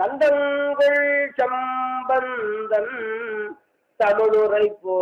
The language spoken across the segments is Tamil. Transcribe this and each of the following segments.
தந்தங்கள் சம்பந்தன் தமிழுரை போ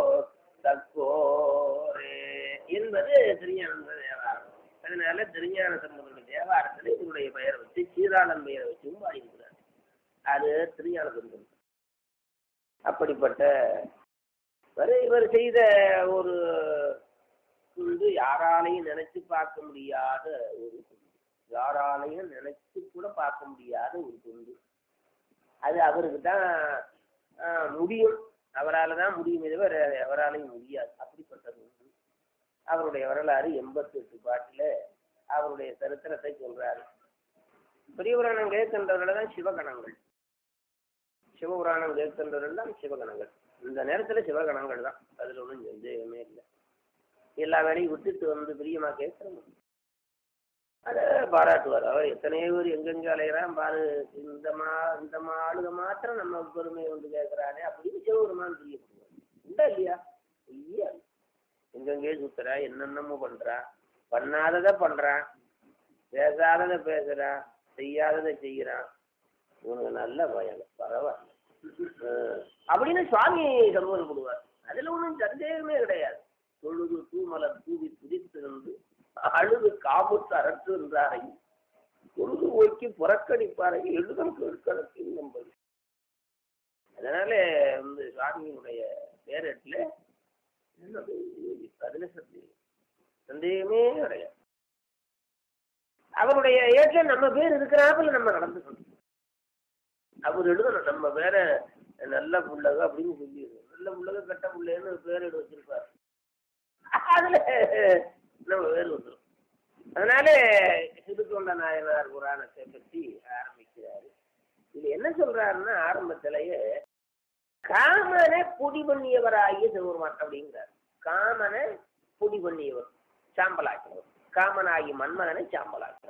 தக்கோரே என்பது திருஞான தேவாரம் அதனால திருஞான சம்பந்தனுடைய தேவாரத்தில் இவருடைய பெயரை வச்சு சீராளன் பெயரை வச்சும் பாடியிருக்கிறார் அது திருஞான சம்பந்தன் அப்படிப்பட்ட இவர் இவர் செய்த ஒரு துண்டு யாராலையும் நினைச்சு பார்க்க முடியாத ஒரு துண்டு யாராலையும் நினைச்சு கூட பார்க்க முடியாத ஒரு துண்டு அது அவருக்கு தான் ஆஹ், முடியும் அவரால் தான் முடியுமே தவிர அவராலையும் முடியாது அப்படிப்பட்ட துண்டு அவருடைய வரலாறு எண்பத்தி எட்டு பாட்டில் அவருடைய சரித்திரத்தை சொல்றாரு பெரியபுராணம் கேட்கின்றவர்கள் தான் சிவகணங்கள் சிவபுராணம் கேட்கின்றவர்கள் தான் சிவகணங்கள் இந்த நேரத்தில் சிவகணங்கள் தான் அதில் ஒன்றும் சந்தேகமே இல்லை எல்லா வேலையும் விட்டுட்டு வந்து பிரியமா கேட்கணும் அதை பாராட்டுவார் அவர் எத்தனையோ பேர் எங்கெங்க அலைகிறான் பாரு இந்த மா இந்த மா ஆளுக மாத்திரம் நம்ம பெருமையை வந்து கேட்குறானே அப்படின்னு சிவபெருமான் பிரியப்படுவார் உண்டா இல்லையா இல்லையா எங்கெங்கே சுத்துறா என்னென்னமோ பண்றான் பண்ணாததை பண்றான் பேசாததை பேசுறான் செய்யாததை செய்யறான் இவனுக்கு நல்ல பயம் பரவாயில்ல அஹ் அப்படின்னு சுவாமி சம்பந்தப்படுவார் அதுல ஒன்றும் சந்தேகமே கிடையாது தொழுது தூமலர் தூவி துதித்திருந்து அழுது காமுத்து அரற்று என்றாரை தொழுது ஓக்கி புறக்கணிப்பாரை எழுதம் கேட்கறதுக்கு நம்பது அதனால வந்து சுவாமியினுடைய பேரட்டில் என்னது அதுல சந்தேகம் சந்தேகமே கிடையாது அவருடைய ஏட்ல நம்ம பேர் இருக்கிறாப்புல நம்ம நடந்துக்கணும் அவர் எழுதணும் நம்ம வேற நல்ல புள்ளக அப்படின்னு சொல்லிடுறோம் நல்ல புள்ளக கெட்ட புள்ளைன்னு பேர் எடு வச்சிருப்பாரு அதுல நம்ம பேர் வந்துடும் அதனால சிறுத்தொண்ட நாயனார் புராணத்தை பற்றி ஆரம்பிக்கிறாரு இது என்ன சொல்றாருன்னா ஆரம்பத்திலேயே காமனை பொடி பண்ணியவராகிய சிவபெருமான் அப்படிங்கிறார் காமனை பொடி பண்ணியவர் சாம்பலாக்கினவர் காமனாகி மன்மதனை சாம்பலாக்கினவர்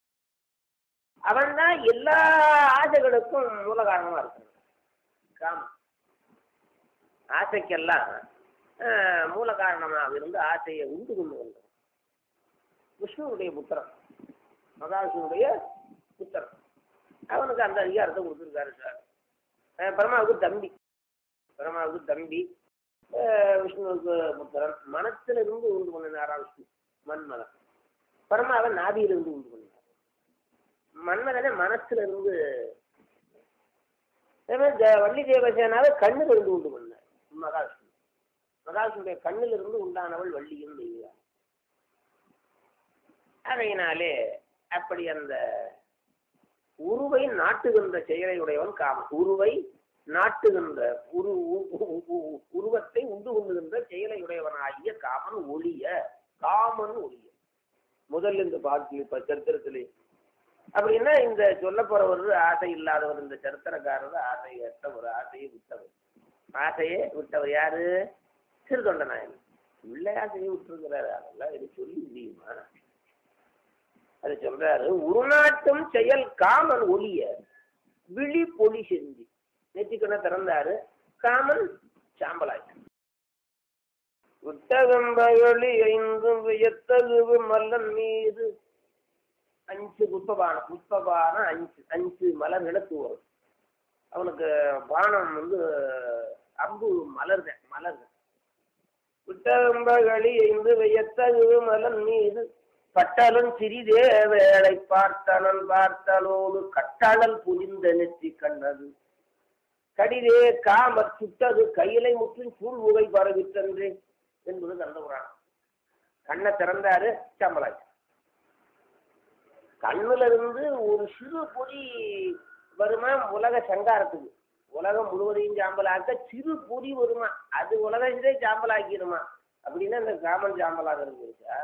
அவன் தான் எல்லா ஆசைகளுக்கும் மூல காரணமா இருக்கான் காமம் ஆசைக்கெல்லாம் ஆஹ், மூல காரணமாக இருந்து ஆசையை உண்டு கொண்டு வந்தவன் விஷ்ணுவுடைய புத்திரன் மகாவிஷ்ணுடைய புத்திரன் அவனுக்கு அந்த அதிகாரத்தை கொடுத்துருக்காரு சார் அஹ், பரமாவுக்கு தம்பி பரமாவுக்கு தம்பி அஹ், விஷ்ணுவுக்கு புத்திரன் மனத்துல இருந்து உண்டு பண்ணினாரா விஷ்ணு மன்மதன் பரமாவை நாபியிலிருந்து உண்டு பண்ணினார் மன்மதனை மனசுல இருந்து அதே மாதிரி த- வள்ளி தேவசேனாவை கண்ணுல இருந்து உண்டு பண்ணார் மகாவிஷ்ணு மகாவிஷ்ணுடைய கண்ணில் இருந்து உண்டானவள் வள்ளியும் தெய்வா அதையினாலே அப்படி அந்த உருவை நாட்டுகின்ற செயலை உடையவன் காமன் உருவை நாட்டுகின்ற உரு உ- உ- உ- உருவத்தை உண்டு கொண்டுகின்ற செயலை உடையவனாகிய காமன் ஒளிய காமன் ஒளிய முதல் இந்த பாட்டு இப்ப சரித்திரத்திலே அப்படின்னா இந்த சொல்ல போறவர் ஆசை இல்லாதவர் இந்த சரித்திரக்காரர் ஆசை அற்றவர் ஆசையை விட்டவர் ஆசையே விட்டவர் யாரு சிறுதொண்ட நாயன் உள்ள ஆசையை விட்டுருக்கிறாரு அதெல்லாம் இது சொல்லி முடியுமா அது சொல்றாரு உருநாட்டும் செயல் காமன் ஒளிய விழி பொலி செந்தி நெற்றிக்கண்ண திறந்தாரு காமன் சாம்பலாய் விட்டகம்பகளி ஐந்தும் வியத்தகுவு மல்லன் மீது அஞ்சு புஷ்பபானம் புஷ்பபானம் அஞ்சு அஞ்சு மலர்களை தூவரும் அவனுக்கு பானம் வந்து அம்பு மலர்க மலர்க விட்டகம்பகளி ஐந்து வியத்தகுவு மலன் மீது பட்டலும் சிறிதே வேளை பார்த்தனன் பார்த்தலோடு கட்டளல் புரிந்த நெற்றி கண்ணது கடிதே காமற் சுட்டது கையிலை முற்றும் சூழ் உகை பரவித்தன்றே என்பது கந்தபுராணம் கண்ணை திறந்தாரு சம்பளாச்சு கண்ணுல இருந்து ஒரு சிறு பொறி வருமா உலக சங்காரத்துக்கு உலகம் முழுவதையும் சாம்பலாக்க சிறு பொறி வருமா அது உலகத்திலே சாம்பலாக்கிடுமா அப்படின்னா இந்த காமன் சாம்பலாகிறது இருக்கா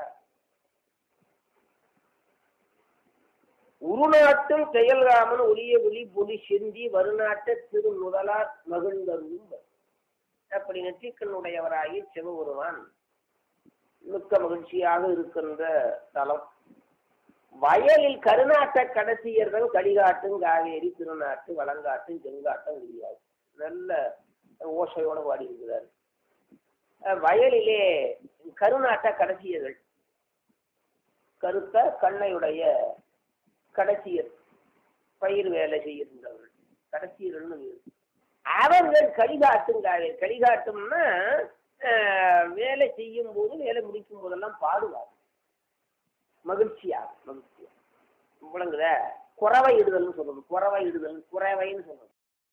உருநாட்டும் செயல்காமன் ஒளிய ஒளி பொலி செந்தி வருநாட்ட திரு முதலார் மகிழ்ந்தருளும் அப்படி நெற்றிக்கண்ணுடையவராகி சிவபெருமான் மிக்க மகிழ்ச்சியாக இருக்கின்ற தலம் வயலில் கருநாட்ட கடைசியர்கள் கடிகாட்டும் காவேரி திருநாட்டு வளங்காட்டும் செங்காட்டும் விரியாது நல்ல ஓசையோட பாடி இருக்கிறார் அஹ் வயலிலே கருநாட்ட கடைசியர்கள் கருத்த கண்ணையுடைய கடைசியர் பயிர் வேலை செய்கின்றவர்கள் கடைசியர்கள்னு வேறு. அவர்கள் கலிகாட்டும் காவேரி கலிகாட்டும்னா அஹ், வேலை செய்யும் போது வேலை முடிக்கும் போதெல்லாம் பாடுவார் மகிழ்ச்சியா மகிழ்ச்சியா விளங்குதா குறவை இடுதல்னு சொல்றது குறவை இடுதல் குறைவைன்னு சொல்றது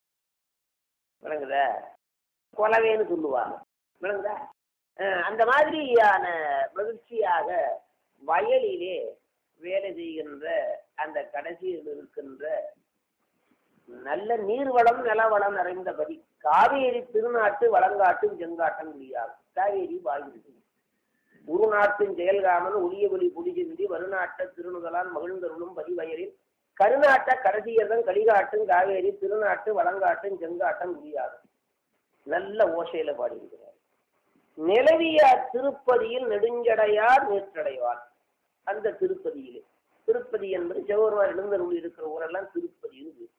விளங்குதா குலவைன்னு சொல்லுவாங்க விளங்குதா அஹ், அந்த மாதிரியான மகிழ்ச்சியாக வயலிலே வேலை செய்கின்ற அந்த கடைசியில் இருக்கின்ற நல்ல நீர்வளம் நிலவளம் நிறைந்தபடி காவேரி திருநாட்டு வளங்காட்டும் செங்காட்டம் முடியாது காவேரி வாய்ந்தது உருநாட்டின் செயல்காமன் ஒளியவெளி புடிசிந்தி வருநாட்ட திருநுதலான் மகிழ்ந்தருளும் பதிவயலில் கருநாட்ட கடைசியர்தன் கலிகாட்டும் காவேரி திருநாட்டு வளங்காட்டும் செங்காட்டம் முடியாது நல்ல ஓசையில பாடியிருக்கிறார் நிலவிய திருப்பதியில் நெடுஞ்சடையார் நேற்றடைவார் அந்த திருப்பதியிலே திருப்பதி என்பது சிவபெருமான் எழுந்தருள் இருக்கிற ஊரெல்லாம் திருப்பதின்னு பேரு.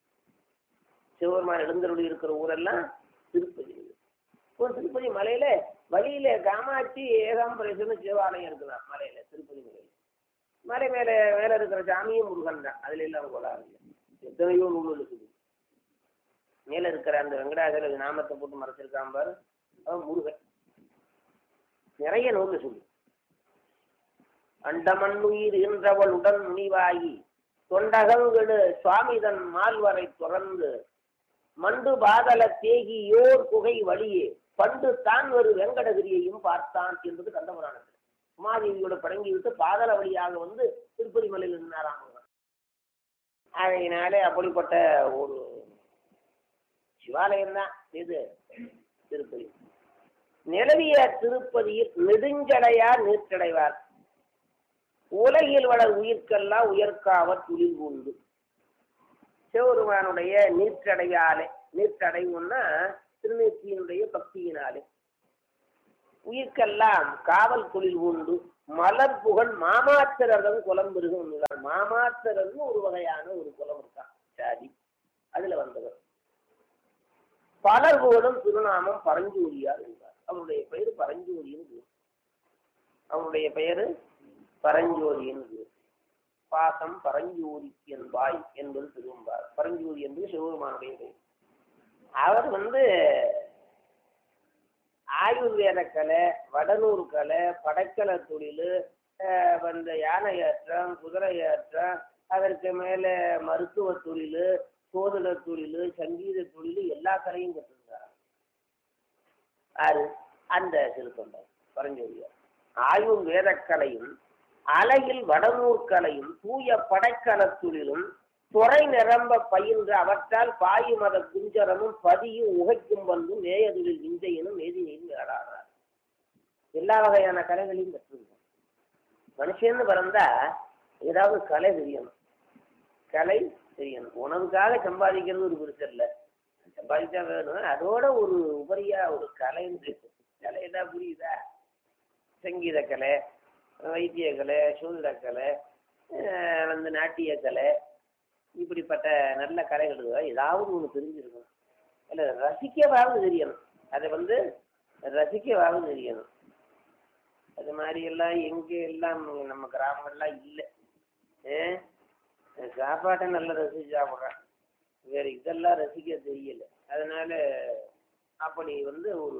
சிவபெருமான் எழுந்தருள் இருக்கிற ஊரெல்லாம் திருப்பதி இப்போ திருப்பதி மலையில வழியில காமாட்சி ஏகாம்பரேஸ்வரன் சிவாலயம் இருக்குதான் மலையில திருப்பதி மலையில மலை மேல மேல இருக்கிற சாமியும் முருகன் தான் அதுல எல்லாம் கோளாறு இல்லை எத்தனையோ நூல் இருக்குது மேல இருக்கிற அந்த வெங்கடாசல நாமத்தை போட்டு மறைச்சிருக்கான் பாரு அவன் முருகன் நிறைய நூல் சொல்லு அண்டமண்ணுயிர் ஈன்றவள் உடன் முனிவாகி தொண்டகங்கடு சுவாமிதன் மால்வரை துறந்து மண்டு பாதல தேகியோர் குகை வழியே பண்டு தான் ஒரு வெங்கடகிரியையும் பார்த்தான் என்பது கந்தபுராணத்தில் உமாதேவியோட படங்கி விட்டு பாதல வழியாக வந்து திருப்பதி மலையில் நின்னாராம் அவர். ஆகையினாலே அப்படிப்பட்ட ஒரு சிவாலயம் தான் இது திருப்பதி நிலவிய திருப்பதியில் நெடுஞ்சடையார் நீர்ச்சடைவார் உலகில் வளர் உயிர்க்கெல்லாம் உயர்க்காவ துளிர் உண்டு சிவபெருமானுடைய நீர்ச்சடையாலே நீர்ச்சடைவுன்னா திருநீர்த்தியினுடைய பக்தியினாலே உயிர்க்கெல்லாம் காவல் தொழில் உண்டு மலர் புகழ் மாமாத்திரர்கள் குலம் பெருகும் மாமாத்திரர்னு ஒரு வகையான ஒரு குலம் இருக்கான் சாதி அதுல வந்தவர் பலர் புகழும் திருநாமம் பரஞ்சூரியார் என்றார் அவருடைய பெயர் பரஞ்சூரின்னு பேர். அவருடைய பெயரு பரஞ்சோதியின் பேர் பாசம் பரஞ்சோதிக்கு என்பாய் என்பது திரும்பார் பரஞ்சோதி என்பது சிவபெருமானுடைய பெயர் அவர் வந்து ஆயுர்வேத கலை வடலூர் கலை படைக்கலை தொழில் அந்த யானை ஏற்றம் குதிரை ஏற்றம் அதற்கு மேலே மருத்துவ தொழில் சோதன தொழில் சங்கீத தொழில் எல்லா கலையும் கற்றுருந்தார் அது அந்த திருத்தொண்டர் பரஞ்சோதியார் ஆயுர் வேதக்கலையும் அலையில் வடநூற்கலையும் தூய படைக்கலத்துளிலும் துறை நிரம்ப பயின்ற அவற்றால் பாயு மத குஞ்சரமும் பதியும் உகைக்கும் வந்தும் நேயதுளில் விந்தையனும் நேதினையும் விளையாடார் எல்லா வகையான கலைகளையும் கற்றுருந்தோம் மனுஷன்னு பிறந்தா ஏதாவது கலை தெரியணும் கலை தெரியணும் உணவுக்காக சம்பாதிக்கிறது ஒரு பெருசு இல்லை சம்பாதிச்சா வேணும் அதோட ஒரு உபரியா ஒரு கலைன்னு கலைன்னா புரியுதா சங்கீத கலை வைத்திய கலை சூழ்நிலை அஹ் வந்து நாட்டிய கலை இப்படிப்பட்ட நல்ல கலைகள் இருக்கா? ஏதாவது ஒன்று தெரிஞ்சிருக்கணும் இல்லை ரசிக்கவாவது தெரியணும் அதை வந்து ரசிக்கவாவது தெரியணும் அது மாதிரி எல்லாம் எங்கே எல்லாம் நம்ம கிராமங்கள்லாம் இல்லை ஏ சாப்பாட்டை நல்லா ரசிச்சு சாப்பிட்றேன் வேற இதெல்லாம் ரசிக்க தெரியல அதனால அப்படி வந்து ஒரு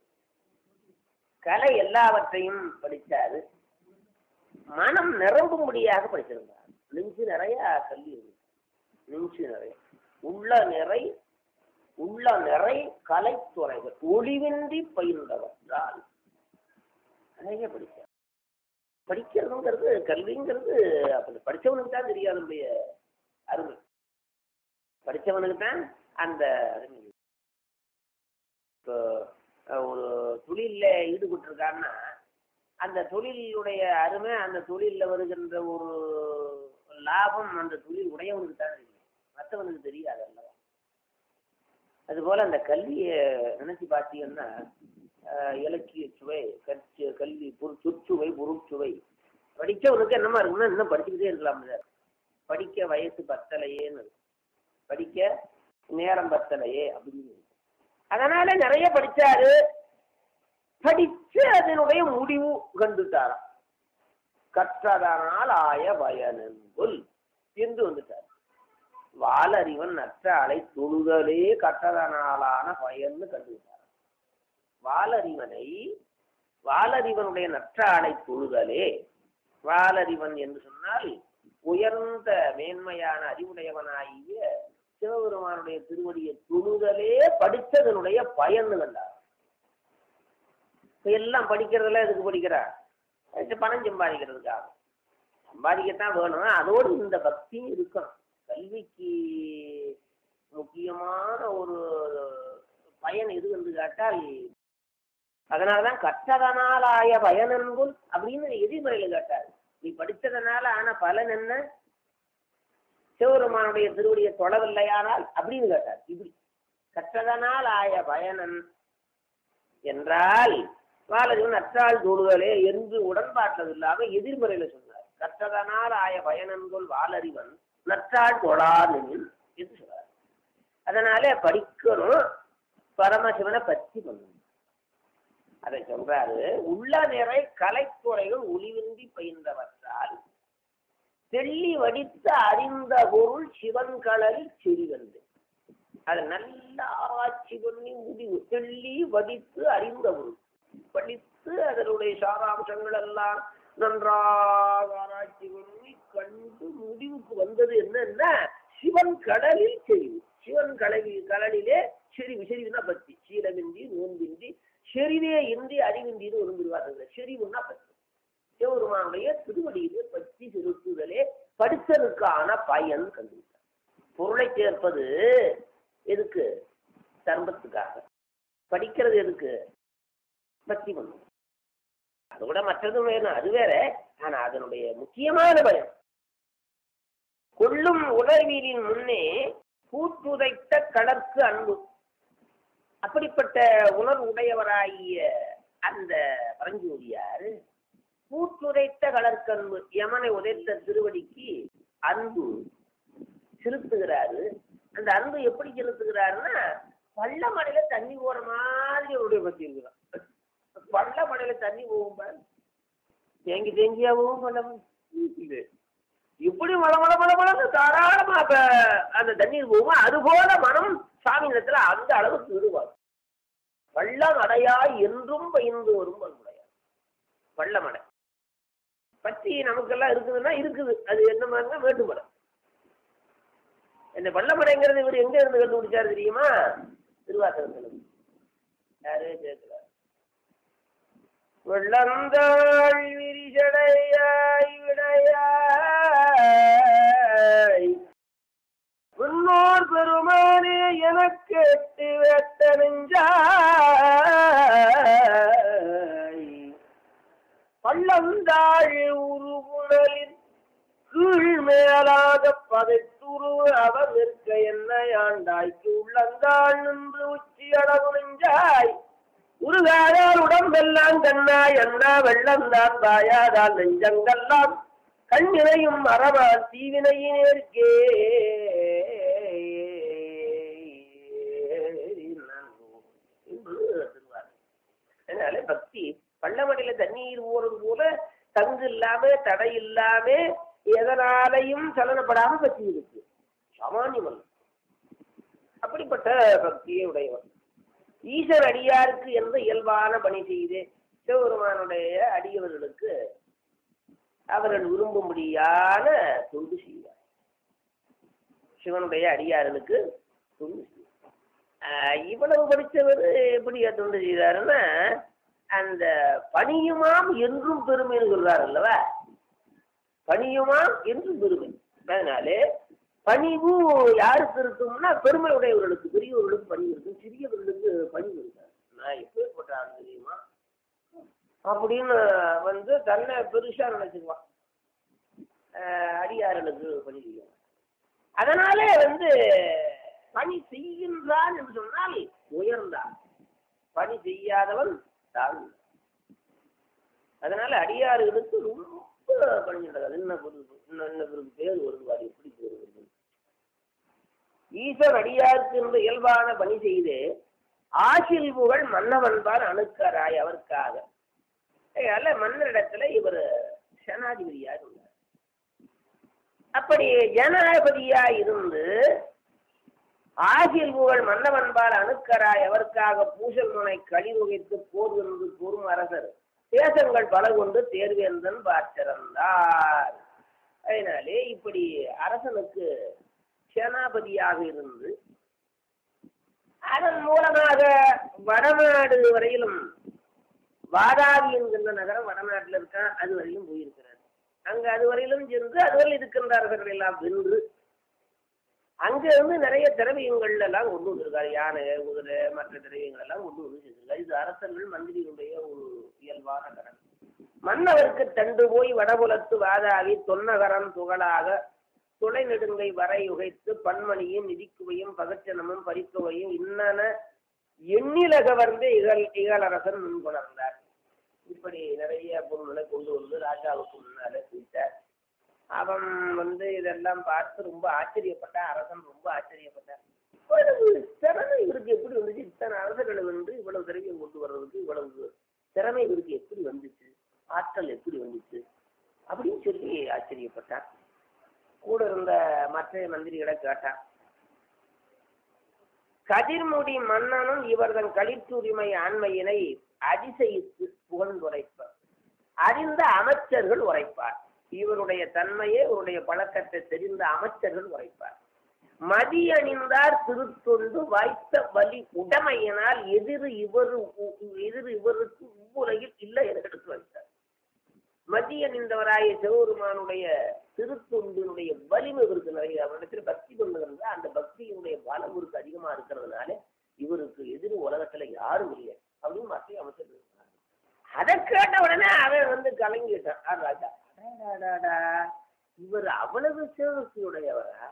கலை எல்லாவற்றையும் படித்தாரு மனம் நிரம்பும்படியாக படிச்சிருந்தார் நெஞ்சு நிறைய கல்வி இருந்துச்சு நெஞ்சு நிறைய உள்ள நிறை உள்ள நிறை கலைத்துறைகள் ஒளிவின்றி பயின்றவர் என்றால் நிறைய படித்தார் படிக்கிறதுங்கிறது கல்விங்கிறது அப்படி படிச்சவனுக்கு தான் தெரியாது நம்முடைய அருமை படிச்சவனுக்கு தான் அந்த அருமை இப்போ அஹ், ஒரு தொழிலில் ஈடுபட்டிருக்கான்னா அந்த தொழிலுடைய அருமை அந்த தொழிலில் வருகின்ற ஒரு லாபம் அந்த தொழில் உடையவனுக்கு தான் தெரியும் மற்றவனுக்கு தெரியாது அல்லவா அதுபோல் அந்த கல்வியை நினைச்சு பார்த்தீங்கன்னா அஹ், இலக்கிய சுவை கற்று கல்வி பொரு சொற்சுவை பொருட்சுவை படித்தவனுக்கு என்னமா இருக்குன்னா இன்னும் படிச்சுக்கிட்டே இருக்கலாம் சார் படிக்க வயசு பத்தலையேன்னு இருக்கும். படிக்க நேரம் பத்தலையே அப்படின்னு இருக்கும். அதனால நிறைய படிச்சாரு படிச்சு அதனுடைய முடிவு கண்டுட்டாராம் கற்றதனால் ஆய பயனென்புல் என்று வந்துட்டார் வாலறிவன் நற்ற அலை தொழுதலே கட்டதனாலான பயன்னு கண்டுவிட்டார் வாலறிவனை வாலறிவனுடைய நற்ற அலை தொழுதலே வாலறிவன் என்று சொன்னால் உயர்ந்த மேன்மையான அறிவுடையவனாகிய சிவபெருமானுடைய திருவடியை தொழுதலே படித்ததனுடைய பயன்னு கண்டார் இப்ப எல்லாம் படிக்கிறதெல்லாம் எதுக்கு படிக்கிறா இது பணம் சம்பாதிக்கிறதுக்காக சம்பாதிக்கத்தான் வேணும் அதோடு இந்த பக்தியும் இருக்கணும் கல்விக்கு முக்கியமான ஒரு பயன் எது என்று கேட்டால் அதனாலதான் கற்றதனால் ஆய பயனன்புல் அப்படின்னு எதிர்மறையில கேட்டார் நீ படித்ததனால ஆன பலன் என்ன சிவபெருமானுடைய திருவடியை தொழவில்லையானால் அப்படின்னு கேட்டார் இப்படி கற்றதனால் ஆய பயனன் என்றால் பாலஜன் அற்றால் தோடுதலே என்று உடன்பாட்டது இல்லாம எதிர்மறையில சொன்னார் கற்றதனால் ஆய பயனன்கொள் வாலறிவன் நற்றால் தொழாதெனில் என்று சொல்றார் அதனால படிக்கணும் பரமசிவனை பற்றி பண்ணணும் அதை சொல்றாரு உள்ள நிறை கலைத்துறைகள் ஒளிவின்றி பயின்றவற்றால் தெள்ளி வடித்து அறிந்த பொருள் சிவன் கடலில் செறிவந்து அதை நல்ல ஆராய்ச்சி பண்ணி முடிவு தெள்ளி வடித்து அறிந்த பொருள் படித்து அதனுடைய சாராம்சங்கள் எல்லாம் நன்றாக ஆராய்ச்சி பண்ணி கண்டு முடிவுக்கு வந்தது என்னன்னா சிவன் கடலில் செறிவு சிவன் கடலில் கடலிலே செறிவு செறிவுனா பத்தி சீலமின்றி நோன்பின்றி செறிவே இன்றி அறிவின்றின்னு விரும்புவார்கள் செறிவுன்னா பத்தி சிவபெருமானுடைய திருவடியிலே பற்றி செலுத்துதலே படித்ததுக்கான பயன் கண்டுவிட்டார் பொருளை சேர்ப்பது எதுக்கு தர்மத்துக்காக படிக்கிறது எதுக்கு பக்தி பண்ணும் அதை விட மற்றதும் வேணும் அது வேற ஆனா அதனுடைய முக்கியமான பயம் கொள்ளும் உணர்வியலின் முன்னே கூட்டுதைத்த கடற்கு அன்பு அப்படிப்பட்ட உணர்வு உடையவராகிய அந்த பரஞ்சோதியார் கூட்டுரைத்த கடற்கன்பு யமனை உதைத்த திருவடிக்கு அன்பு செலுத்துகிறாரு அந்த அன்பு எப்படி செலுத்துகிறாருன்னா பள்ள மடையில தண்ணி போற மாதிரி அவருடைய பத்தி இருக்கிறான் பள்ள மடையில தண்ணி போகும் பாரு தேங்கி தேங்கியா போகும் பள்ளம் இது இப்படி மழை மழை மழை மழை தாராளமா அப்ப அந்த தண்ணீர் போகும் அது போல மனம் சாமி இடத்துல அந்த அளவுக்கு விடுவார் பள்ளம் அடையா என்றும் பயிர்ந்து வரும் பண்புடையார் பள்ளமடை பத்தி நமக்கெல்லாம் இருக்குதுன்னா இருக்குது அது என்ன மாதிரினா வேட்டுமடை இந்த பள்ளமடைங்கிறது இவர் எங்க இருந்து கண்டுபிடிச்சாரு தெரியுமா திருவாசகத்தில் யாரு கேட்கிறார் வெள்ளந்தாள் விரிசடையாய் விடையாய் முன்னோர் பெருமானே எனக்கு எட்டு வெட்ட நெஞ்சாய் பள்ளந்தாள் உருகுணலின் கீழ் மேலாக பதைத்துரு அவர் நிற்க என்ன ஆண்டாய்க்கு உள்ளந்தாள் நின்று உச்சி அளவு நெஞ்சாய் உருகாயால் உடம்பெல்லாம் கண்ணா என்ன வெள்ளந்தான் தாயாதால் நெஞ்சங்கெல்லாம் கண்ணினையும் மரபால் தீவினையினேற்கே அதனால பக்தி பள்ளமடையில தண்ணீர் ஊறது போல தங்கு இல்லாம தடை இல்லாம எதனாலையும் சலனப்படாம பக்தி இருக்கு சாமானியம் அப்படிப்பட்ட பக்தியை உடையவர் ஈசர் அடியாருக்கு எந்த இயல்பான பணி செய்து சிவபெருமானுடைய அடியவர்களுக்கு அவர்கள் விரும்பும்படியான தொண்டு செய்வார் சிவனுடைய அடியார்களுக்கு தொண்டு செய்வார் ஆஹ் இவ்வளவு படித்தவர் எப்படி தொண்டு செய்தாருன்னா அந்த பணியுமாம் என்றும் பெருமைன்னு சொல்றார் அல்லவா பணியுமாம் என்றும் பெருமை அதனாலே பணிவு யாருக்கு இருக்கும்னா பெருமை உடையவர்களுக்கு பெரியவர்களுக்கு பணி இருக்கும் சிறியவர்களுக்கு பணி இருக்காது நான் எப்பேற்பட்ட ஆள் தெரியுமா அப்படின்னு வந்து தன்னை பெருசா நினைச்சுக்குவான் ஆஹ் அடியார்களுக்கு பணி செய்யும் அதனாலே வந்து பணி செய்கின்றான் என்று சொன்னால் உயர்ந்தான் பணி செய்யாதவன் தாழ்ந்தான் அதனால அடியார்களுக்கு ரொம்ப பணிஞ்சிருக்காது என்ன பொருள் இன்னும் என்ன பிறகு பேர் வருது அது எப்படி பேர் வருது ஈசன் அடியாருக்கு என்ற இயல்பான பணி செய்து ஆசில் புகழ் மன்னவன்பார் அணுக்கராய் அவருக்காக அதனால மன்னரிடத்துல இவர் சேனாதிபதியாக உள்ளார் அப்படி ஜனாதிபதியா இருந்து ஆகில் புகழ் மன்னவன்பால் அணுக்கராய் எவருக்காக பூசல் முனை கழிவுகைத்து போர் வென்று கூறும் அரசர் தேசங்கள் பல கொண்டு தேர்வேந்தன் பார்த்திருந்தார் அதனாலே இப்படி அரசனுக்கு சேனாபதியாக இருந்து அதன் மூலமாக வடநாடு வரையிலும் வாதாபி என்கின்ற நகரம் வடநாட்டில் இருக்கான் அது வரையிலும் போயிருக்கிறார் அங்க அது வரையிலும் சென்று அதுவரையில் இருக்கின்றார்கள் எல்லாம் வென்று அங்க இருந்து நிறைய திரவியங்கள் எல்லாம் கொண்டு வந்திருக்காரு யானை குதிரை மற்ற திரவியங்கள் எல்லாம் கொண்டு வந்து செஞ்சிருக்காரு இது அரசர்கள் மந்திரியுடைய ஒரு இயல்பான கடன் மன்னவருக்கு தண்டு போய் வடபுலத்து வாதாவி தொன்னகரம் துகளாக துளை நெடுங்கை வரை உகைத்து பன்மணியும் நிதிக்குவையும் பகச்சனமும் பறிக்குவையும் இன்னன எண்ணில கவர்ந்து இகழ் இகழரசன் முன்கொணர்ந்தார் இப்படி நிறைய பொருள்களை கொண்டு வந்து ராஜாவுக்கு முன்னாலே குவித்தார் அவன் வந்து இதெல்லாம் பார்த்து ரொம்ப ஆச்சரியப்பட்டான் அரசன் ரொம்ப ஆச்சரியப்பட்டான் இவ்வளவு திறமை இவருக்கு எப்படி வந்துச்சு இத்தனை அரசர்களை வந்து இவ்வளவு திறமையை கொண்டு வர்றதுக்கு இவ்வளவு திறமை இவருக்கு எப்படி வந்துச்சு ஆற்றல் எப்படி வந்துச்சு அப்படின்னு சொல்லி ஆச்சரியப்பட்டான் கூட இருந்த மற்ற மந்திரிகளை கேட்டான் கதிர்முடி மன்னனும் இவர்தன் களிற்றுரிமை ஆண்மையினை அதிசயித்து புகழ்ந்துரைப்பார் அறிந்த அமைச்சர்கள் உரைப்பார் இவருடைய தன்மையை இவருடைய பழக்கத்தை தெரிந்த அமைச்சர்கள் உரைப்பார் மதி அணிந்தார் திருத்தொண்டு வாய்த்த வலி உடமையினால் எதிர் இவரு எதிர் இவருக்கு இவ்வுலகில் இல்லை என எடுத்து வைத்தார் மதி அணிந்தவராய சிவபெருமானுடைய திருத்தொண்டினுடைய வலிமை இவருக்கு நிறைய அவரிடத்தில் பக்தி கொண்டு அந்த பக்தியினுடைய பலம் இவருக்கு அதிகமா இருக்கிறதுனால இவருக்கு எதிர் உலகத்துல யாரும் இல்லை அப்படின்னு மத்திய அமைச்சர் இருந்தார் அதை கேட்ட உடனே அவன் வந்து கலங்கிட்டான் ஆ ராஜா அடாடாடாடா, இவர் அவ்வளவு சிவபக்தி உடையவரா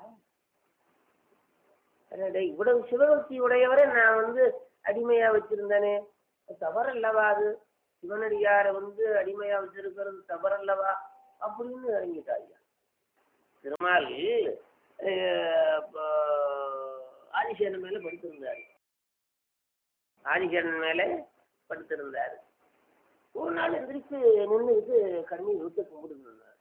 அடடே, இவ்வளவு சிவபக்தி உடையவரை நான் வந்து அடிமையா வச்சிருந்தேனே தவறல்லவா அது சிவனடியாரை வந்து அடிமையா வச்சிருக்கிறது தவறல்லவா அப்படின்னு இறங்கிட்டா ஐயா திருமால் அஹ், இப்போ ஆதிசேனன் மேல படுத்திருந்தாரு ஆதிசேனன் மேல படுத்திருந்தாரு ஒரு நாள் எந்திரிச்சு நின்றுக்கிட்டு கண்ணீர் விட்டு கும்பிட்டு இருந்தாரு